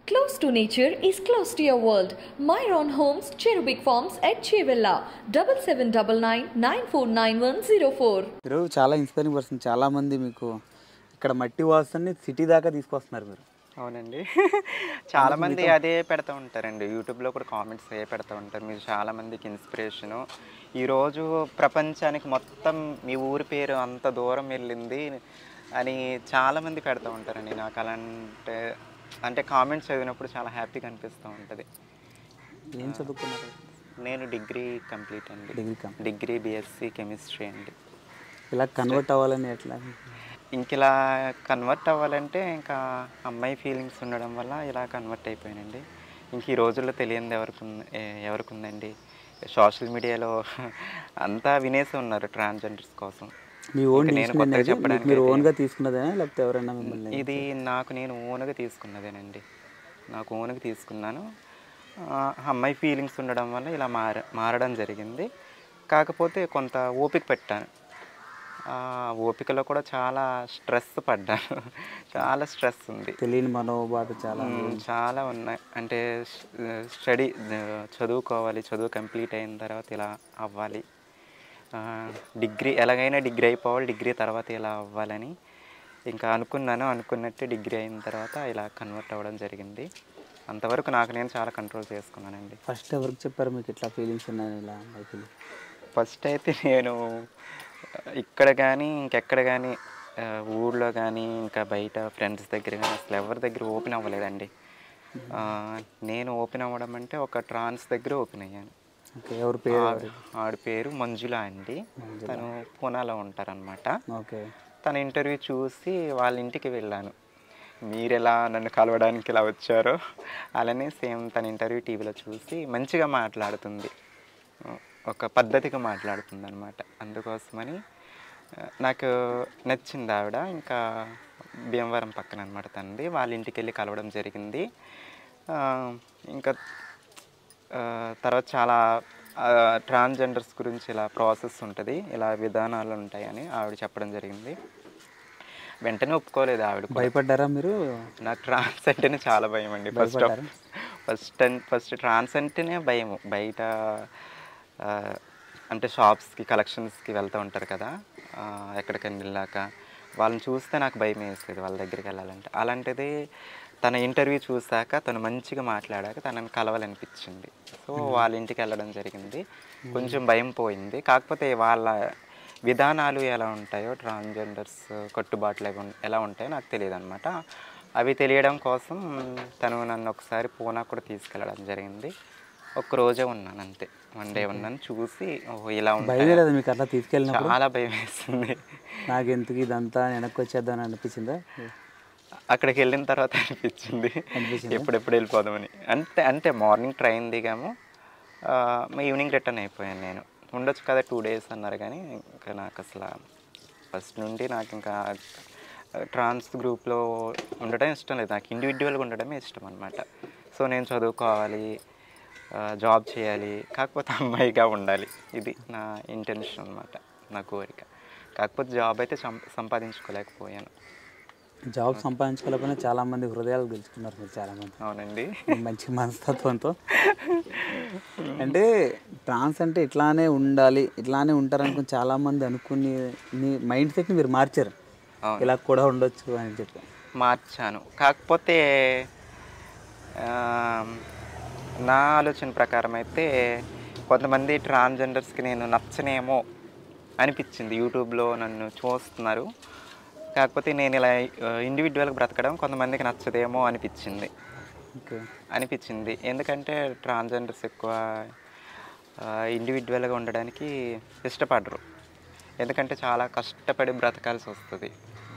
Close to nature is close to your world. Myron Homes, Cherubic Farms at Chevilla, 7799 మీరు చాలా inspiring person చాలా మంది మీకు ఇక్కడ మట్టి వాసనని సిటీ దాకా తీసుకొస్తున్నారు మీరు అవునండి చాలా మంది అదే పెడతా ఉంటారండి యూట్యూబ్లో కూడా కామెంట్స్ అదే పెడతా ఉంటారు మీరు చాలా మందికి ఇన్స్పిరేషను ఈరోజు ప్రపంచానికి మొత్తం మీ ఊరి పేరు అంత దూరం వెళ్ళింది అని చాలా మంది పెడతా ఉంటారండి నాకు అలాంటి అంటే కామెంట్స్ చదివినప్పుడు చాలా హ్యాపీగా అనిపిస్తూ ఉంటుంది ఏం చదువుకున్నారు నేను డిగ్రీ కంప్లీట్ అండి degree complete degree BSc chemistry అండి ఇలా కన్వర్ట్ అవ్వాలని ఎట్లా ఇంక ఇలా కన్వర్ట్ అవ్వాలంటే ఇంకా అమ్మాయి ఫీలింగ్స్ ఉండడం వల్ల ఇలా కన్వర్ట్ అయిపోయానండి ఇంక ఈ రోజుల్లో తెలియంది ఎవరికి ఉంది ఏ- ఎవరికి ఉందండి సోషల్ మీడియాలో అంతా వినేసి ఉన్నారు ట్రాన్స్జెండర్స్ కోసం మీ ఓన్ ఇంక నేను కొత్తగా చెప్పడానికి మీరు అయితే- ఓన్గా తీసుకున్నదేనా లేకపోతే ఎవరైనా మిమ్మల్ని ఇది నాకు నేను ఓన్గా తీసుకున్నదేనండి నాకు ఓన్గా తీసుకున్నాను ఆ, అమ్మాయి ఫీలింగ్స్ ఉండడం వల్ల ఇలా మార మారడం జరిగింది కాకపోతే కొంత ఓపిక పెట్టాను ఆ ఓపికలో కూడా చాలా స్ట్రెస్ పడ్డాను చాలా స్ట్రెస్ ఉంది తెలియని మనోబాధ చాలా మ్మ్, చాలా ఉన్నాయి అంటే స్టడీ చదువుకోవాలి చదువు కంప్లీట్ అయిన తర్వాత ఇలా అవ్వాలి ఆ, డిగ్రీ ఎలాగైనా డిగ్రీ అయిపోవాలి డిగ్రీ తర్వాత ఇలా అవ్వాలని ఇంకా అనుకున్నాను అనుకున్నట్టు డిగ్రీ అయిన తర్వాత ఇలా కన్వర్ట్ అవ్వడం జరిగింది అంతవరకు నాకు నేను చాలా కంట్రోల్ చేసుకున్నానండి ఫస్ట్ ఎవరికి చెప్పారు మీకు ఇట్లా ఫీలింగ్స్ ఉన్నాయి ఇలా ఫీలింగ్ ఫస్ట్ అయితే నేను ఇక్కడ కానీ ఇంకెక్కడ కానీ ఆ, ఊళ్ళో కానీ ఇంకా బయట ఫ్రెండ్స్ దగ్గర కానీ అసలు ఎవరి దగ్గర ఓపెన్ అవ్వలేదండి ఆ, నేను ఓపెన్ అవ్వడం అంటే ఒక ట్రాన్స్ దగ్గర ఓపెన్ అయ్యాను ఓకే ఎవరి పేరు ఆవిడ ఆవిడ పేరు మంజుల అండి తను పూనాలో ఉంటారనమాట ఓకే తన ఇంటర్వ్యూ చూసి వాళ్ళ ఇంటికి వెళ్ళాను మీరు ఎలా నన్ను కలవడానికి ఇలా వచ్చారో అలానే సేమ్ తన ఇంటర్వ్యూ టీవీలో చూసి మంచిగా మాట్లాడుతుంది ఒక పద్ధతిగా మాట్లాడుతుంది అనమాట అందుకోసమని ఆ, నాకు నచ్చింది ఆవిడ ఇంకా భీమవరం పక్కన అనమాట తనది వాళ్ళ ఇంటికి వెళ్ళి కలవడం జరిగింది ఆ, ఇంకా ఆ, తర్వాత చాలా ట్రాన్స్జెండర్స్ గురించి ఇలా ప్రాసెస్ ఉంటుంది ఇలా విధానాలు ఉంటాయని ఆవిడ చెప్పడం జరిగింది వెంటనే ఒప్పుకోలేదు ఆవిడ కూడా. భయపడ్డారా మీరు నాకు ట్రాన్స్ అంటేనే చాలా భయం అండి first of first first trans అంటేనే భయం బయట ఆ, అంటే షాప్స్కి కలెక్షన్స్కి వెళ్తూ ఉంటారు కదా ఆ, ఎక్కడికైనా వెళ్ళాక వాళ్ళని చూస్తే నాకు భయం వేసేది వాళ్ళ దగ్గరికి వెళ్ళాలంటే అలాంటిది తన ఇంటర్వ్యూ చూసాక తను మంచిగా మాట్లాడాక తనని కలవాలనిపించింది సో వాళ్ళ ఇంటికి వెళ్ళడం జరిగింది కొంచెం భయం పోయింది కాకపోతే వాళ్ళ విధానాలు ఎలా ఉంటాయో ట్రాన్స్జెండర్స్ కట్టుబాట్లు ఎలా ఉం- ఎలా ఉంటాయో నాకు తెలియదు అనమాట అవి తెలియడం కోసం తను నన్ను ఒకసారి పూనా కూడా తీసుకెళ్ళడం జరిగింది ఒక్క రోజే ఉన్నాను అంతే వన్ డే ఉన్నాను చూసి ఓహో ఇలా భయం ఉంటాయి లేదా మీకు అట్లా తీసుకెళ్ళినప్పుడు చాలా భయం వేస్తుంది నాకు ఎందుకు ఇదంతా వెనక్కి వచ్చేద్దాం అనిపించిందా అక్కడికి వెళ్ళిన తర్వాత అనిపించింది అనిపించిందా? ఎప్పుడెప్పుడు వెళ్ళిపోదామని అంటే అంటే మార్నింగ్ ట్రైన్ దిగాము ఆ, మా ఈవినింగ్ రిటర్న్ అయిపోయాను నేను ఉండొచ్చు కదా టూ డేస్ అన్నారు కానీ ఇంకా నాకు అసలు ఫస్ట్ నుండి నాకు ఇంకా ట్రాన్స్ గ్రూప్లో ఉండడం ఇష్టం లేదు నాకు ఇండివిజువల్గా ఉండడమే ఇష్టం అనమాట సో నేను చదువుకోవాలి జాబ్ చేయాలి కాకపోతే అమ్మాయిగా ఉండాలి ఇది నా ఇంటెన్షన్ అనమాట నా కోరిక కాకపోతే జాబ్ అయితే సం- సంపాదించుకోలేకపోయాను జాబ్ సంపాదించుకోలేకపోయినా చాలా మంది హృదయాలు గెలుచుకున్నారు మీరు చాలా మంది అవునండి మంచి మనస్తత్వంతో అంటే ట్రాన్స్ అంటే ఇట్లానే ఉండాలి ఇట్లానే ఉంటారు అనుకుని చాలా మంది అనుకుని మీ మైండ్ సెట్ని మీరు మార్చారు అవును. ఇలా కూడా ఉండొచ్చు అని చెప్పి మార్చాను కాకపోతే ఆ, నా ఆలోచన ప్రకారం అయితే కొంతమంది ట్రాన్స్జెండర్స్కి నేను నచ్చనేమో అనిపించింది యూట్యూబ్లో నన్ను చూస్తున్నారు కాకపోతే నేను ఇలా ఇండివిజువల్గా బ్రతకడం కొంతమందికి నచ్చదేమో అనిపించింది ఓకే అనిపించింది ఎందుకంటే ట్రాన్స్జెండర్స్ ఎక్కువ ఇండివిజువల్గా ఉండడానికి ఇష్టపడరు ఎందుకంటే చాలా కష్టపడి బ్రతకాల్సి వస్తుంది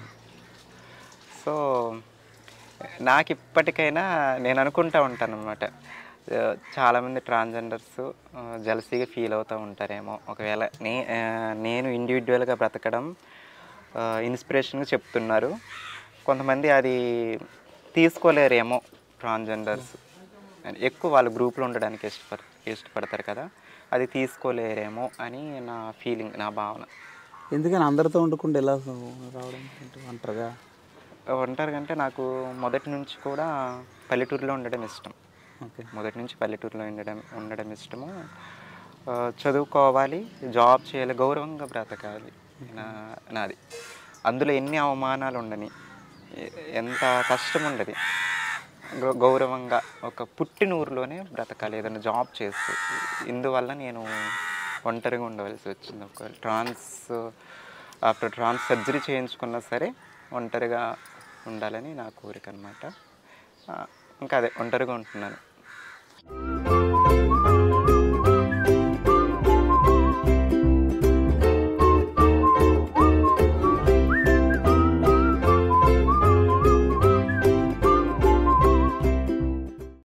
సో నాకు ఇప్పటికైనా నేను అనుకుంటా ఉంటాను అనమాట చాలామంది ట్రాన్స్జెండర్స్ జలసీగా ఫీల్ అవుతూ ఉంటారేమో ఒకవేళ నే ఆ, నేను ఇండివిజువల్గా బ్రతకడం ఇన్స్పిరేషన్గా చెప్తున్నారు కొంతమంది అది తీసుకోలేరేమో ట్రాన్స్జెండర్స్ ఎక్కువ వాళ్ళు గ్రూప్లో ఉండడానికి ఇష్టపడ ఇష్టపడతారు కదా అది తీసుకోలేరేమో అని నా ఫీలింగ్ నా భావన ఎందుకని అందరితో ఉండకుండా ఎలా రావడం అంటారుగా ఒంటరిగా అంటే నాకు మొదటి నుంచి కూడా పల్లెటూరులో ఉండడం ఇష్టం ఓకే మొదటి నుంచి పల్లెటూరులో ఉండడం ఉండడం ఇష్టము ఆ, చదువుకోవాలి జాబ్ చేయాలి గౌరవంగా బ్రతకాలి నా నాది అందులో ఎన్ని అవమానాలు ఉండని ఎ- ఎంత కష్టం ఉండదు గౌ- గౌరవంగా ఒక పుట్టినూరులోనే బ్రతకాలి ఏదైనా జాబ్ చేస్తూ ఇందువల్ల నేను ఒంటరిగా ఉండవలసి వచ్చింది ఒక ట్రాన్స్ ఆఫ్టర్ ట్రాన్స్ సర్జరీ చేయించుకున్నా సరే ఒంటరిగా ఉండాలని నా కోరిక అనమాట ఇంకా అదే ఒంటరిగా ఉంటున్నాను